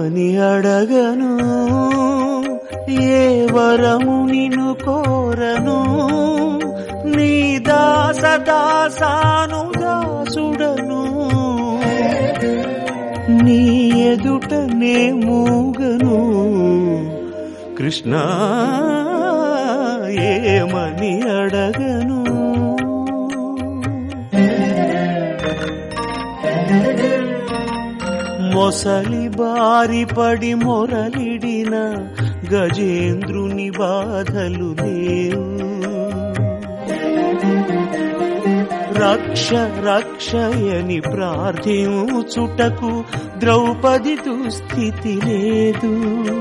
ఏమని అడగను ఏ వరము నిన్ను కోరను నీ దాస దాసాను దాసుడను నీ ఎదుటనే మూగను కృష్ణ ఏమని అడగను మొసలి బారి పడి మొరలిడిన గజేంద్రుని బాధలు లేవు రక్ష రక్షయని ప్రార్థించుటకు ద్రౌపది దుస్థితి లేదు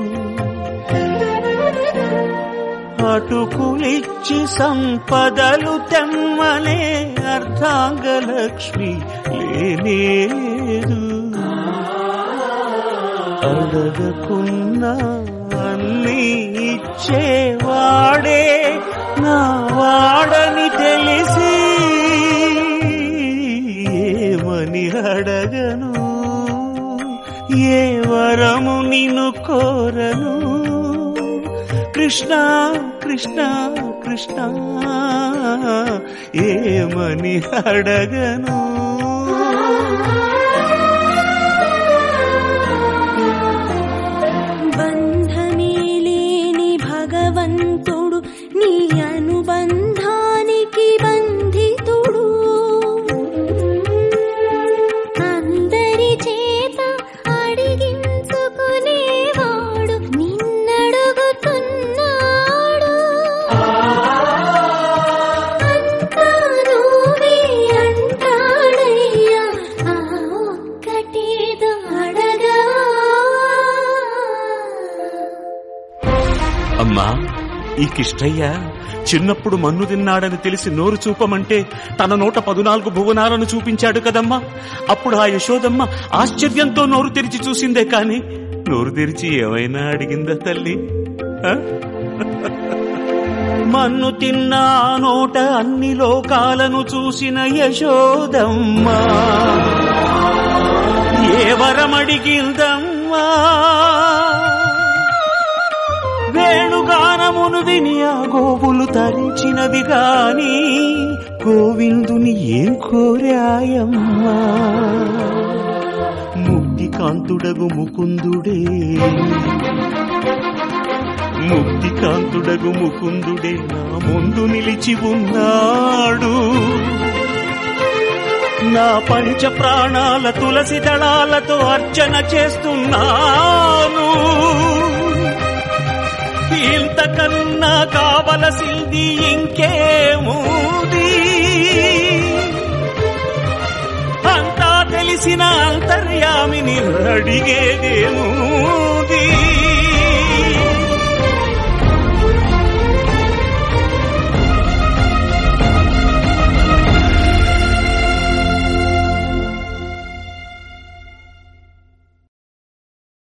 అటుకులిచ్చి సంపదలు తెమ్మనే అర్ధాంగలక్ష్మి లేనేలేదు అడగకున్నా అన్నీ ఇచ్చేవాడే నా వాడని తెలిసి ఏమని అడగను ఏ వరము నిన్ను కోరను కృష్ణ కృష్ణ కృష్ణ ఏమని అడగను బంధమే లేని భగవంతుడు నీ అనుబంధానికి బంధితుడు అందరి చేత అడిగించుకునేవాడు నిన్నడుగుతున్నాడు అంతా నువ్వే అంటాడయ్యా ఆ ఒక్కటేదో అడగా అమ్మా ఈ కిష్టయ్య చిన్నప్పుడు మన్ను తిన్నాడని తెలిసి నోరు చూపమంటే తన నోట పదునాలుగు భువనాలను చూపించాడు కదమ్మా అప్పుడు ఆ యశోదమ్మ ఆశ్చర్యంతో నోరు తెరిచి చూసిందే కాని నోరు తెరిచి ఏమైనా అడిగిందా తల్లి ఆ? మన్ను తిన్న ఆ నోట అన్ని లోకాలను చూసిన యశోదమ్మ ఏ వరమడిగిందమ్మా వేణుగానమును విని ఆ గోవులు తరించినవి గాని గోవిందుని ఏం కోరాయమ్మా ముక్తికాంతుడగు ముకుందుడే ముక్తికాంతుడగు ముకుందుడే నా ముందు నిలిచి ఉన్నాడు నా పంచ ప్రాణాల తులసి దళాలతో అర్చన చేస్తున్నాను ఇంతకన్నా కావలసింది ఇంకేముంది అంతా తెలిసిన అంతర్యామిని అడిగేదేముంది